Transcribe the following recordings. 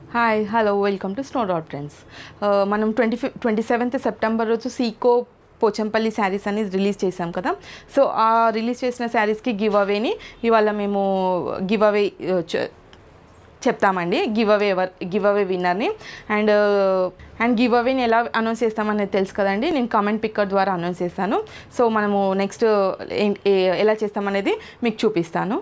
hi hello welcome to snow dot trends మనం twenty fifth twenty seventh September రోజు సీకో పోచంపల్లి శారీస్ అనేది రిలీజ్ చేసాం కదా సో ఆ రిలీజ్ చేసిన శారీస్కి గివ్ అవేని ఇవాళ మేము గివ్ అవే చెప్తామండి give away ever give away విన్నర్ని అండ్ అండ్ గివ్ అవేని ఎలా అనౌన్స్ చేస్తామనేది తెలుసు కదండి నేను కామెంట్ పిక్కర్ ద్వారా అనౌన్స్ చేస్తాను సో మనము నెక్స్ట్ ఎలా చేస్తామనేది మీకు చూపిస్తాను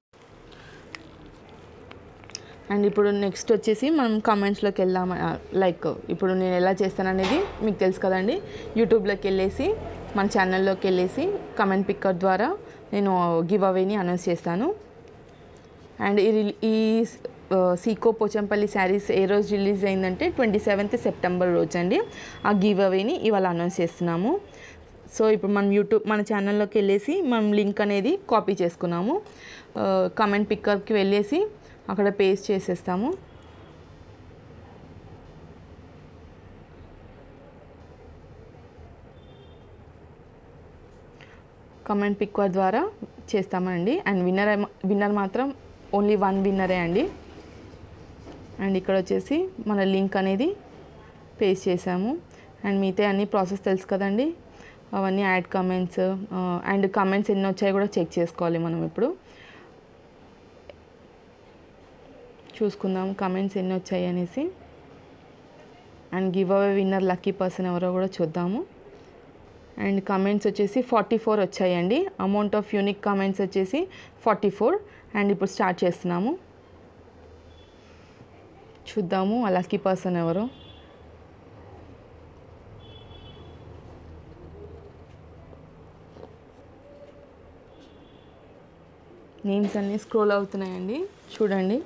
అండ్ ఇప్పుడు నెక్స్ట్ వచ్చేసి మనం కామెంట్స్లోకి వెళ్దాం లైక్ ఇప్పుడు నేను ఎలా చేస్తాననేది మీకు తెలుసు కదండి యూట్యూబ్లోకి వెళ్ళేసి మన ఛానల్లోకి వెళ్ళేసి కమెంట్ పిక్కర్ ద్వారా నేను గివ్ అవేని అనౌన్స్ చేస్తాను అండ్ ఈ రిలీ- ఈ సీకో పోచంపల్లి శారీస్ ఏ రోజు రిలీజ్ అయిందంటే ట్వంటీ సెవెంత్ సెప్టెంబర్ రోజు అండి ఆ గివ్ అవేని ఇవాళ అనౌన్స్ చేస్తున్నాము సో ఇప్పుడు మనం యూట్యూబ్ మన ఛానల్లోకి వెళ్ళేసి మనం లింక్ అనేది కాపీ చేసుకున్నాము కమెంట్ పిక్కర్కి వెళ్ళేసి అక్కడ పేస్ట్ చేసేస్తాము కమెంట్ పిక్కర్ ద్వారా చేస్తామండి అండ్ విన్నర్ విన్నర్ మాత్రం ఓన్లీ వన్ విన్నరే అండి అండ్ ఇక్కడ వచ్చేసి మన లింక్ అనేది పేస్ట్ చేసాము అండ్ మిగతా అన్ని ప్రాసెస్ తెలుసు కదండి అవన్నీ యాడ్ కమెంట్స్ అండ్ కమెంట్స్ ఎన్ని వచ్చాయో కూడా చెక్ చేసుకోవాలి మనం ఇప్పుడు చూసుకుందాం కమెంట్స్ ఎన్ని వచ్చాయి అనేసి and give away winner lucky person ఎవరో కూడా చూద్దాము అండ్ కమెంట్స్ వచ్చేసి ఫార్టీ ఫోర్ వచ్చాయండి అమౌంట్ ఆఫ్ యూనిక్ కమెంట్స్ వచ్చేసి ఫార్టీ ఫోర్ అండ్ ఇప్పుడు స్టార్ట్ చేస్తున్నాము చూద్దాము ఆ లక్కీ పర్సన్ ఎవరో నేమ్స్ అన్నీ స్క్రోల్ అవుతున్నాయండి చూడండి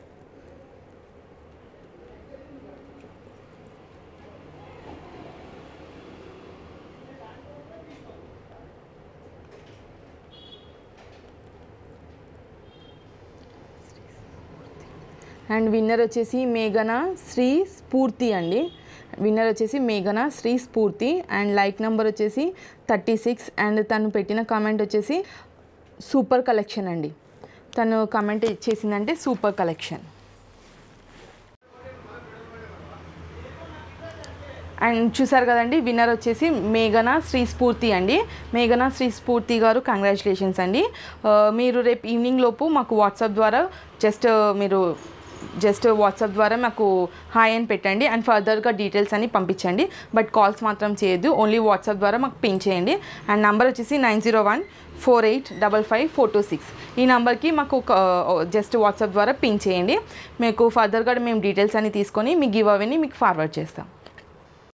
అండ్ విన్నర్ వచ్చేసి మేఘన శ్రీ స్ఫూర్తి అండి విన్నర్ వచ్చేసి మేఘన Sri Spoorthi and like number వచ్చేసి థర్టీ సిక్స్ అండ్ తను పెట్టిన కామెంట్ వచ్చేసి సూపర్ కలెక్షన్ అండి తను కామెంట్ చేసిందంటే సూపర్ కలెక్షన్ అండ్ చూసారు కదండి విన్నర్ వచ్చేసి మేఘన శ్రీ స్ఫూర్తి అండి మేఘన శ్రీ స్ఫూర్తి గారు కంగ్రాచులేషన్స్ అండి ఆ, మీరు రేపు ఈవినింగ్ లోపు మాకు వాట్సాప్ ద్వారా జస్ట్ మీరు జస్ట్ వాట్సాప్ ద్వారా మాకు హాయ్ అని పెట్టండి అండ్ ఫర్దర్గా డీటెయిల్స్ అన్ని పంపించండి బట్ కాల్స్ మాత్రం చేయొద్దు ఓన్లీ వాట్సాప్ ద్వారా మాకు పిన్ చేయండి అండ్ నంబర్ వచ్చేసి nine zero one four eight double five four two six ఈ నెంబర్కి మాకు జస్ట్ వాట్సాప్ ద్వారా పిన్ చేయండి మీకు ఫర్దర్గా మేము డీటెయిల్స్ అన్ని తీసుకొని మీ గివ్ అవేని మీకు ఫార్వర్డ్ చేస్తాం